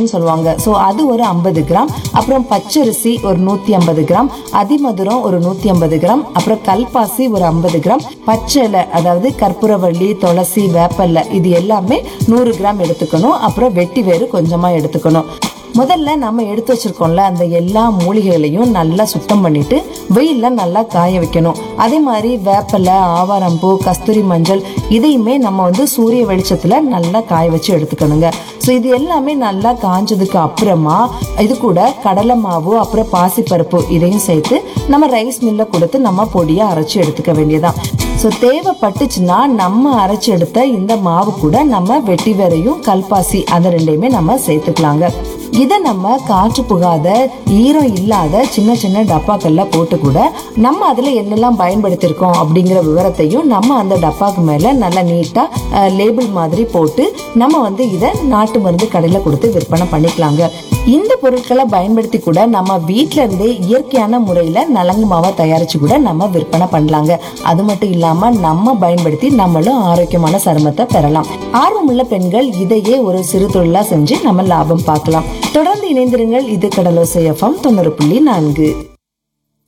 மாவுன்னு சொல்லுவாங்க ஸோ அது ஒரு ஐம்பது கிராம் அப்புறம் பச்சரிசி ஒரு நூற்றி ஐம்பது கிராம் அதிமதுரம் ஒரு நூற்றி ஐம்பது கிராம் அப்புறம் கல்பாசி ஒரு ஐம்பது கிராம் பச்சை இலை அதாவது கற்பூரவள்ளி துளசி வேப்பல்லை இது எல்லாமே நூறு கிராம் எடுத்துக்கணும் அப்புறம் வெட்டி வேறு கொஞ்சமாக எடுத்துக்கணும் முதல்ல நம்ம எடுத்து வச்சிருக்கோம்ல அந்த எல்லா மூலிகைகளையும் நல்லா சுத்தம் பண்ணிட்டு வெயில்ல நல்லா காய வைக்கணும் அதே மாதிரி வேப்பலை ஆவாரம்பூ கஸ்தூரி மஞ்சள் இதையுமே நம்ம வந்து சூரிய வெளிச்சத்துல நல்லா காய வச்சு எடுத்துக்கணுங்க ஸோ இது எல்லாமே நல்லா காஞ்சதுக்கு அப்புறமா இது கூட கடலை மாவு அப்புறம் பாசிப்பருப்பு இதையும் சேர்த்து நம்ம ரைஸ் மில்ல கொடுத்து நம்ம பொடியை அரைச்சி எடுத்துக்க வேண்டியதான் ஸோ தேவைப்பட்டுச்சுன்னா நம்ம அரைச்சி எடுத்த இந்த மாவு கூட நம்ம வெட்டி வேரையும் கல்பாசி அதை ரெண்டையுமே நம்ம சேர்த்துக்கலாங்க இதை நம்ம காற்று புகாத ஈரம் இல்லாத சின்ன சின்ன டப்பாக்கள்ல போட்டு கூட நம்ம அதுல என்னெல்லாம் பயன்படுத்தியிருக்கோம் அப்படிங்கிற விவரத்தையும் நம்ம அந்த டப்பாக்கு மேல நல்லா நீட்டா லேபிள் மாதிரி போட்டு நம்ம வந்து இதை நாட்டு மருந்து கடையில கொடுத்து விற்பனை பண்ணிக்கலாங்க இந்த பொருட்களை பயன்படுத்தி கூட நம்ம வீட்ல இருந்தே இயற்கையான முறையில நலங்கு மாவை தயாரிச்சு கூட நம்ம விற்பனை பண்ணலாங்க அது மட்டும் இல்லாம நம்ம பயன்படுத்தி நம்மளும் ஆரோக்கியமான சருமத்தை பெறலாம் ஆர்வமுள்ள பெண்கள் இதையே ஒரு சிறு தொழிலா செஞ்சு நம்ம லாபம் பார்க்கலாம் தொடர்ந்து இணைந்திருங்கள் இது கடலோசை எஃப்எம் தொண்ணூறு புள்ளி நான்கு